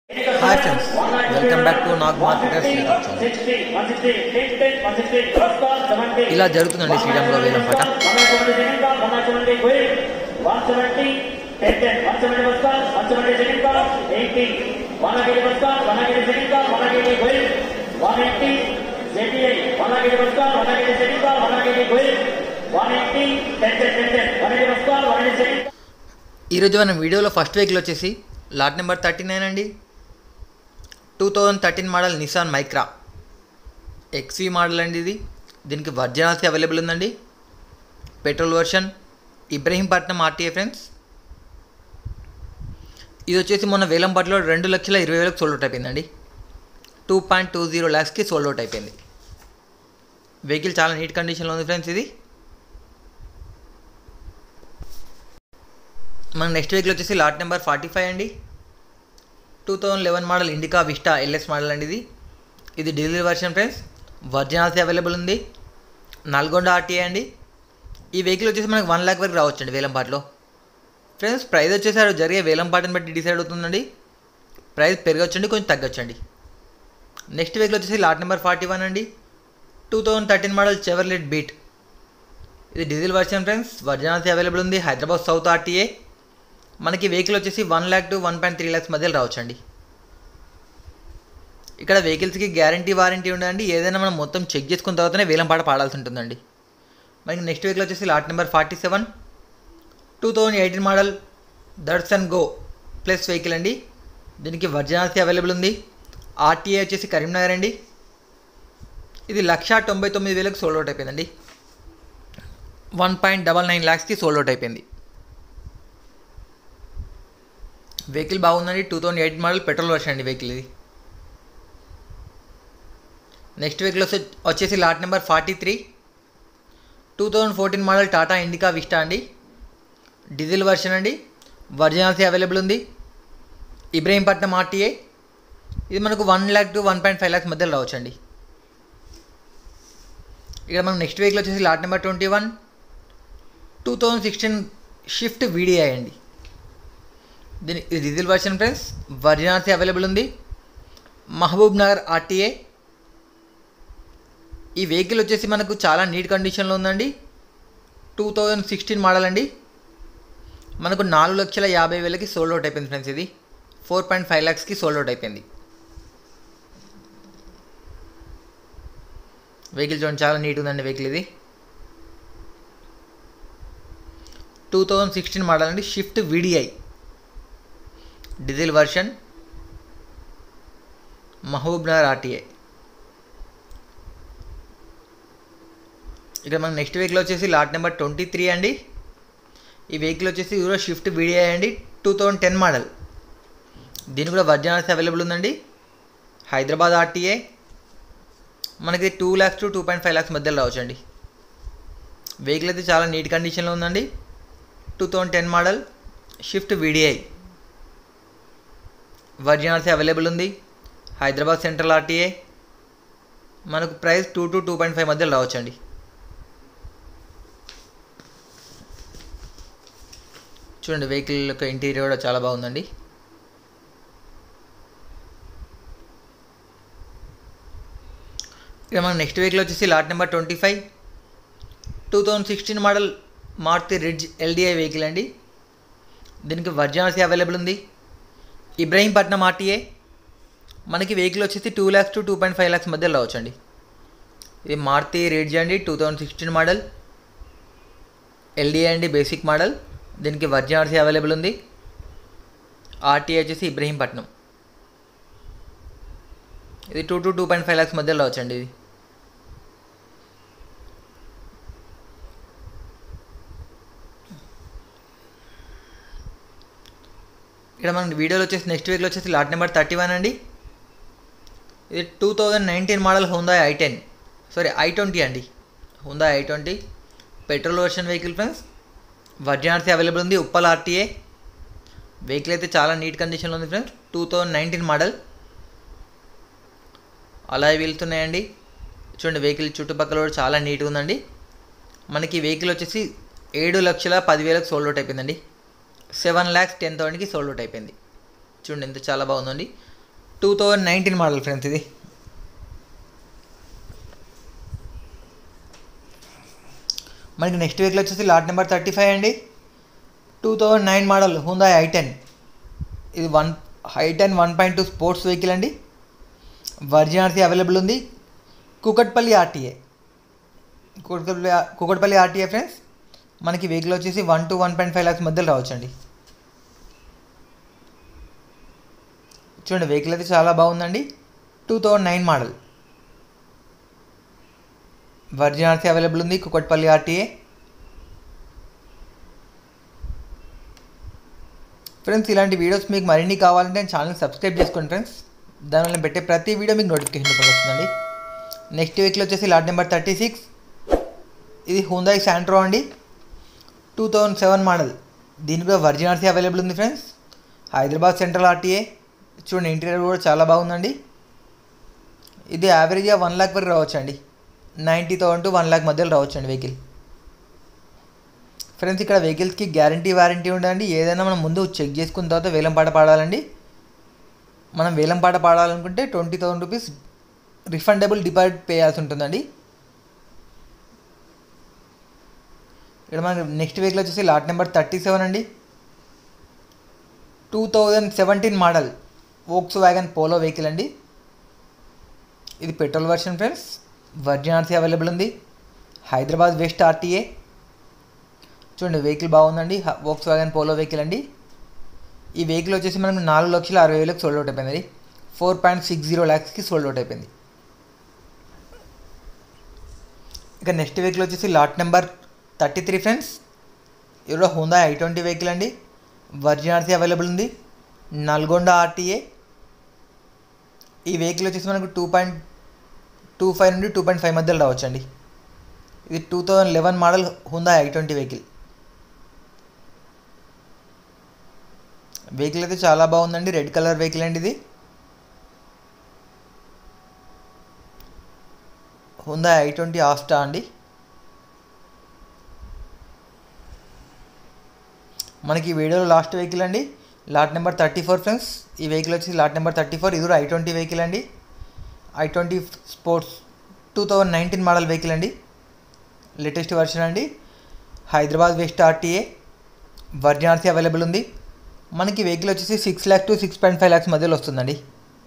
hi friends welcome back to Nag marketers YouTube channel ఇలా జరుగుతుందండి శ్రీరామ్లో వేలం పాట ఈరోజు మనం వీడియోలో ఫస్ట్ వెహికల్ వచ్చేసి లాట్ నెంబర్ థర్టీ నైన్ అండి two thousand thirteen model Nissan Micra XV model అండి ఇది దీనికి వర్జనాల్సి అవైలబుల్ ఉందండి petrol version Ibrahimpatnam RTA friends ఇది వచ్చేసి మొన్న వేలంపాట్లో రెండు లక్షల ఇరవై వేలకు సోల్డ్ అవుట్ అయిపోయిందండి టూ పాయింట్ టూ జీరో ల్యాక్స్కి సోల్డ్ అవుట్ అయిపోయింది వెహికల్ చాలా నీట్ కండిషన్లో ఉంది ఫ్రెండ్స్ ఇది మన నెక్స్ట్ వెహికల్ వచ్చేసి లాట్ నెంబర్ ఫార్టీ ఫైవ్ అండి two thousand eleven model Indica Vista L S model అండి ఇది ఇది డీజిల్ వర్షన్ ఫ్రెండ్స్ వర్జినాల్సీ అవైలబుల్ ఉంది నల్గొండ ఆర్టీఏ అండి ఈ వెహికల్ వచ్చేసి మనకి వన్ ల్యాక్ వరకు రావచ్చండి వేలంపాట్లో ఫ్రెండ్స్ ప్రైస్ వచ్చేసి అది జరిగే వేలంపాటని బట్టి డిసైడ్ అవుతుందండి ప్రైస్ పెరగచ్చండి కొంచెం తగ్గొచ్చండి నెక్స్ట్ వెహికల్ వచ్చేసి లాట్ నెంబర్ ఫార్టీ వన్ అండి two thousand thirteen model Chevrolet Beat ఇది డీజిల్ వర్షన్ ఫ్రెండ్స్ వర్జినాల్సీ అవైలబుల్ ఉంది హైదరాబాద్ సౌత్ ఆర్టీఏ మనకి వెహికల్ వచ్చేసి one lakh to one point three lakhs మధ్యలో రావచ్చండి ఇక్కడ వెహికల్స్కి గ్యారంటీ వారంటీ ఉండదండి ఏదైనా మనం మొత్తం చెక్ చేసుకున్న తర్వాతనే వేలం పాట పాడాల్సి ఉంటుందండి మనకి నెక్స్ట్ వెహికల్ వచ్చేసి lot number forty seven two thousand eighteen model Datsun GO plus vehicle అండి దీనికి వర్జనాల్సీ అవైలబుల్ ఉంది ఆర్టీఏ వచ్చేసి కరీంనగర్ అండి ఇది లక్ష తొంభై తొమ్మిది వేలకు సోల్డ్ అవుట్ అయిపోయిందండి వన్ పాయింట్ డబల్ నైన్ ల్యాక్స్కి సోల్డ్ అవుట్ అయిపోయింది వెహికల్ బాగుందండి two thousand eight model petrol version అండి వెహికల్ ఇది నెక్స్ట్ వెహికల్ వచ్చే వచ్చేసి lot number forty three two thousand fourteen model Tata Indica Vista అండి డీజిల్ వర్షన్ అండి వర్జినాల్సీ అవైలబుల్ ఉంది ఇబ్రహీంపట్నం ఆర్టీఏ ఇది మనకు one lakh to one point five lakhs మధ్యలో రావచ్చండి ఇక్కడ మనం నెక్స్ట్ వెహికల్ వచ్చేసి lot number twenty one two thousand sixteen Swift VDI అండి దీని ఇది డీజిల్ వర్షన్ ఫ్రెండ్స్ వర్జినాల్సీ అవైలబుల్ ఉంది మహబూబ్ నగర్ ఆర్టీఏ ఈ వెహికల్ వచ్చేసి మనకు చాలా నీట్ కండిషన్లో ఉందండి టూ థౌజండ్ సిక్స్టీన్ మోడల్ అండి మనకు నాలుగు లక్షల యాభై వేలకి సోల్డ్ అవుట్ అయిపోయింది ఫ్రెండ్స్ ఇది ఫోర్ పాయింట్ ఫైవ్ ల్యాక్స్కి సోల్డ్ అవుట్ అయిపోయింది వెహికల్ చూడండి చాలా నీట్ ఉందండి వెహికల్ ఇది టూ థౌజండ్ సిక్స్టీన్ మోడల్ అండి Swift VDI diesel version Mahabubnagar RTA ఇక్కడ మన నెక్స్ట్ వెహికల్ వచ్చేసి లాట్ నెంబర్ ట్వంటీ త్రీ అండి ఈ వెహికల్ వచ్చేసి యూరో షిఫ్ట్ వీడిఐ అండి టూ థౌజండ్ టెన్ మోడల్ దీని కూడా వర్జనాల్స్ అవైలబుల్ ఉందండి హైదరాబాద్ ఆర్టీఏ మనకి two lakhs to two point five lakhs మధ్యలో రావచ్చండి వెహికల్ అయితే చాలా నీట్ కండిషన్లో ఉందండి two thousand ten model Swift VDI original RC available ఉంది హైదరాబాద్ సెంట్రల్ ఆర్టీఏ మనకు price two to two point five మధ్యలో రావచ్చండి చూడండి వెహికల్ యొక్క ఇంటీరియర్ కూడా చాలా బాగుందండి ఇక మన నెక్స్ట్ వెహికల్ వచ్చేసి lot number twenty five two thousand sixteen model Maruti Ritz LDI vehicle అండి దీనికి వర్జనాల్సీ అవైలబుల్ ఉంది ఇబ్రహీంపట్నం ఆర్టీఏ మనకి వెహికల్ వచ్చేసి two lakhs to two point five lakhs మధ్యలో రావచ్చండి ఇది మారుతి రిడ్జ్ అండి two thousand sixteen model LDI అండి బేసిక్ మోడల్ దీనికి వర్జనాల్సీ అవైలబుల్ ఉంది ఆర్టీఏ వచ్చేసి ఇబ్రహీంపట్నం ఇది two to two point five lakhs మధ్యలో రావచ్చండి ఇది ఇక్కడ మన వీడియోలో వచ్చేసి నెక్స్ట్ వీక్లో వచ్చేసి లాట్ నెంబర్ థర్టీ వన్ అండి ఇది two thousand nineteen model Hyundai I ten sorry i twenty అండి Hyundai I twenty petrol version vehicle friends original RC available ఉంది ఉప్పల్ ఆర్టీఏ వెహికల్ అయితే చాలా నీట్ కండిషన్లో ఉంది friends two thousand nineteen model అలా వెళ్తున్నాయండి చూడండి వెహికల్ చుట్టుపక్కల కూడా చాలా నీట్గా ఉందండి మనకి వెహికల్ వచ్చేసి ఏడు లక్షల పదివేలకు సోల్డ్ అవుట్ అయిపోయిందండి సెవెన్ ల్యాక్స్ టెన్ థౌసండ్కి సోల్డ్ అవుట్ అయిపోయింది చూడండి ఎంత చాలా బాగుందండి two thousand nineteen model friends ఇది మనకి నెక్స్ట్ వెహికల్ వచ్చేసి లాట్ నెంబర్ థర్టీ ఫైవ్ అండి two thousand nine model Hyundai I ten ఇది one I ten one point two sports vehicle అండి వర్జిన్ ఆర్సీ అవైలబుల్ ఉంది Kukatpally RTA Kukatpally Kukatpally RTA friends మనకి vehicle వచ్చేసి one to one point five lakhs మధ్యలో రావచ్చండి చూడండి vehicle అయితే చాలా బాగుందండి two thousand nine model virgin RC available ఉంది కుకట్పల్లి ఆర్టీఏ ఫ్రెండ్స్ ఇలాంటి వీడియోస్ మీకు మరిన్ని కావాలంటే ఛానల్ సబ్స్క్రైబ్ చేసుకోండి ఫ్రెండ్స్ దానివల్ల నేను పెట్టే ప్రతి వీడియో మీకు నోటిఫికేషన్ రూపంలో వస్తుందండి నెక్స్ట్ వెహికల్ వచ్చేసి లాట్ నెంబర్ థర్టీ సిక్స్ ఇది హుందాయి శాంట్రో అండి టూ థౌజండ్ సెవెన్ మోడల్ దీనికి కూడా వర్జిన్ ఆర్సీ అవైలబుల్ ఉంది ఫ్రెండ్స్ హైదరాబాద్ సెంట్రల్ ఆర్టీఏ చూడండి ఇంటీరియర్ కూడా చాలా బాగుందండి ఇది యావరేజ్గా వన్ ల్యాక్ వరకు రావచ్చు అండి ninety thousand to one lakh మధ్యలో రావచ్చు అండి వెహికల్ ఫ్రెండ్స్ ఇక్కడ వెహికల్స్కి గ్యారంటీ వారంటీ ఉండదండి ఏదైనా మనం ముందు చెక్ చేసుకున్న తర్వాత వేలం పాట పాడాలండి మనం వేలం పాట పాడాలనుకుంటే twenty thousand rupees refundable deposit pay చేయాల్సి ఉంటుందండి ఇక్కడ మనకి నెక్స్ట్ వెహికల్ వచ్చేసి లాట్ నెంబర్ థర్టీ సెవెన్ అండి two thousand seventeen model Volkswagen Polo vehicle అండి ఇది petrol version friends virgin RC available ఉంది హైదరాబాద్ వెస్ట్ ఆర్టీఏ చూడండి వెహికల్ బాగుందండి వోక్స్ వ్యాగన్ పోలో వెహికల్ అండి ఈ వెహికల్ వచ్చేసి మనకు నాలుగు లక్షల అరవై వేలకు సోల్డ్ అవుట్ అయిపోయింది ఫోర్ పాయింట్ సిక్స్ జీరో ల్యాక్స్కి సోల్డ్ అవుట్ అయిపోయింది ఇక నెక్స్ట్ వెహికల్ వచ్చేసి lot number thirty three friends ఇవిడ హోందా ఐ ట్వంటీ వెహికల్ అండి వర్జిన్ ఆర్సీ అవైలబుల్ ఉంది నల్గొండ ఆర్టీఏ ఈ వెహికల్ వచ్చేసి మనకు టూ పాయింట్ టూ ఫైవ్ నుండి టూ పాయింట్ ఫైవ్ మధ్యలో రావచ్చండి ఇది two thousand eleven model Hyundai I twenty vehicle vehicle అయితే చాలా బాగుందండి రెడ్ కలర్ వెహికల్ అండి ఇది హుందా ఐ ట్వంటీ ఆస్టా అండి మనకి ఈ వీడియోలో లాస్ట్ వెహికల్ అండి lot number thirty four friends ఈ వెహికల్ వచ్చి లాట్ నెంబర్ థర్టీ ఫోర్ ఇది కూడా ఐ ట్వంటీ వెహికల్ అండి I twenty sports two thousand nineteen model vehicle అండి లేటెస్ట్ వర్షన్ అండి Hyderabad west RTA virgin RC available ఉంది మనకి వెహికల్ వచ్చేసి six lakh to six point five lakhs మధ్యలో వస్తుందండి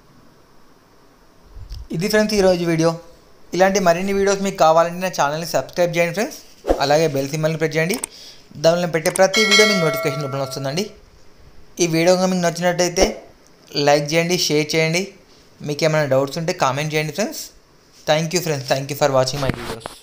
ఇది ఫ్రెండ్స్ ఈరోజు వీడియో ఇలాంటి మరిన్ని వీడియోస్ మీకు కావాలంటే నా ఛానల్ని సబ్స్క్రైబ్ చేయండి ఫ్రెండ్స్ అలాగే బెల్ సింబల్ని ప్రెస్ చేయండి దానిలో నేను పెట్టే ప్రతి వీడియో మీకు నోటిఫికేషన్ రూపంలో వస్తుందండి ఈ వీడియో కనుక మీకు నచ్చినట్టయితే లైక్ చేయండి షేర్ చేయండి మీకు ఏమైనా డౌట్స్ ఉంటే కామెంట్ చేయండి friends thank you friends thank you for watching my videos